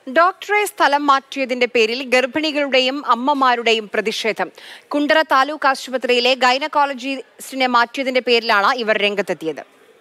ഡോക്ടറെ സ്ഥലം മാറ്റിയതിന്റെ പേരിൽ ഗർഭിണികളുടെയും അമ്മമാരുടെയും പ്രതിഷേധം കുണ്ടറ താലൂക്ക് ആശുപത്രിയിലെ ഗൈനക്കോളജിസ്റ്റിനെ മാറ്റിയതിന്റെ പേരിലാണ് ഇവർ രംഗത്തെത്തിയത്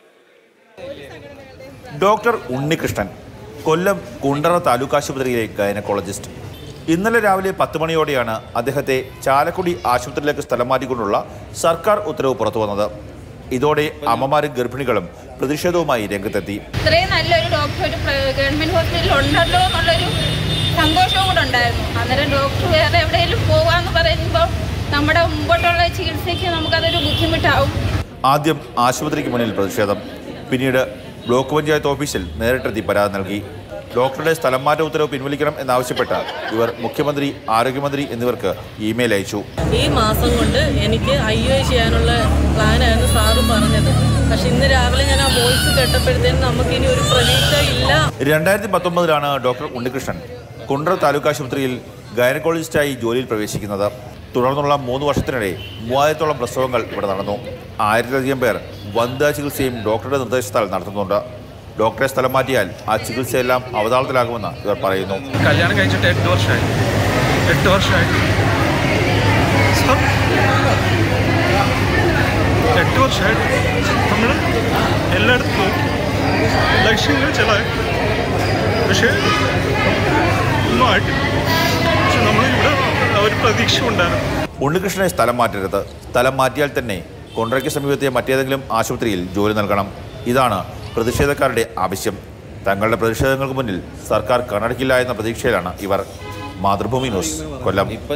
ഡോക്ടർ ഉണ്ണികൃഷ്ണൻ കൊല്ലം കുണ്ടറ താലൂക്ക് ആശുപത്രിയിലെ ഗൈനക്കോളജിസ്റ്റ് ഇന്നലെ രാവിലെ പത്ത് മണിയോടെയാണ് അദ്ദേഹത്തെ ചാലക്കുടി ആശുപത്രിയിലേക്ക് സ്ഥലം മാറ്റിക്കൊണ്ടുള്ള സർക്കാർ ഉത്തരവ് പുറത്തു വന്നത് ഇതോടെ അമ്മമാരും ഗർഭിണികളും പ്രതിഷേധവുമായി രംഗത്തെത്തി ഇത്രയും നല്ലൊരു ഡോക്ടർ ഒരു പ്ര- ഗവൺമെന്റ് ഹോസ്പിറ്റലിൽ ഉണ്ടല്ലോ എന്നുള്ളൊരു സന്തോഷവും കൂടെ ഉണ്ടായിരുന്നു അന്നേരം ഡോക്ടർ വേറെ എവിടെയെങ്കിലും പോവാന്ന് പറയുമ്പോൾ നമ്മുടെ മുമ്പോട്ടുള്ള ചികിത്സയ്ക്ക് നമുക്കതൊരു ബുദ്ധിമുട്ടാവും ആദ്യം ആശുപത്രിക്ക് മുന്നിൽ പ്രതിഷേധം പിന്നീട് ബ്ലോക്ക് പഞ്ചായത്ത് ഓഫീസിൽ നേരിട്ടെത്തി പരാതി നൽകി ഡോക്ടറുടെ സ്ഥലം മാറ്റ ഉത്തരവ് പിൻവലിക്കണം എന്നാവശ്യപ്പെട്ട് ഇവർ മുഖ്യമന്ത്രി ആരോഗ്യമന്ത്രി എന്നിവർക്ക് ഇമെയിൽ അയച്ചു ഈ മാസം കൊണ്ട് എനിക്ക് ഐ യു ഐ ചെയ്യാനുള്ള പ്ലാനായിരുന്നു സാറ് പറഞ്ഞത് പക്ഷെ ഇന്ന് രാവിലെ ഞാൻ ആ വോയിസ് കേട്ടപ്പോഴത്തേനും നമുക്കിനി ഒരു പ്രതീക്ഷ ഇല്ല രണ്ടായിരത്തി പത്തൊമ്പതിലാണ് ഡോക്ടർ ഉണ്ണികൃഷ്ണൻ കുണ്ട്ര താലൂക്ക് ആശുപത്രിയിൽ ഗൈനക്കോളജിസ്റ്റായി ജോലിയിൽ പ്രവേശിക്കുന്നത് തുടർന്നുള്ള മൂന്ന് വർഷത്തിനിടെ മൂവായിരത്തോളം പ്രസവങ്ങൾ ഇവിടെ നടന്നു ആയിരത്തിലധികം പേർ വനിതാ ചികിത്സയും ഡോക്ടറുടെ നിർദ്ദേശത്താൽ നടത്തുന്നുണ്ട് ഡോക്ടറെ സ്ഥലം മാറ്റിയാൽ ആ ചികിത്സയെല്ലാം അവതാളത്തിലാകുമെന്ന് ഇവർ പറയുന്നു കല്യാണം കഴിച്ചിട്ട് എട്ട് വർഷമായി എട്ട് വർഷമായി സർ എട്ട് വർഷമായിട്ട് നമ്മൾ എല്ലായിടത്തും നോക്കി ലക്ഷ്യങ്ങൾ ചിലതായി പക്ഷേ ഒന്നും ആയിട്ടില്ല പക്ഷെ നമ്മളിവിടെ ഒരു പ്രതീക്ഷ ഉണ്ടായിരുന്നു ഉണ്ണികൃഷ്ണനെ സ്ഥലം മാറ്റരുത് സ്ഥലം മാറ്റിയാൽ തന്നെ കൊണ്ട്രയ്ക്ക് സമീപത്തെ മറ്റേതെങ്കിലും ആശുപത്രിയിൽ ജോലി നൽകണം ഇതാണ് പ്രതിഷേധക്കാരുടെ ആവശ്യം തങ്ങളുടെ പ്രതിഷേധങ്ങൾക്ക് മുന്നിൽ സർക്കാർ കണ്ണടക്കില്ല എന്ന പ്രതീക്ഷയിലാണ് ഇവർ മാതൃഭൂമി ന്യൂസ് കൊല്ലം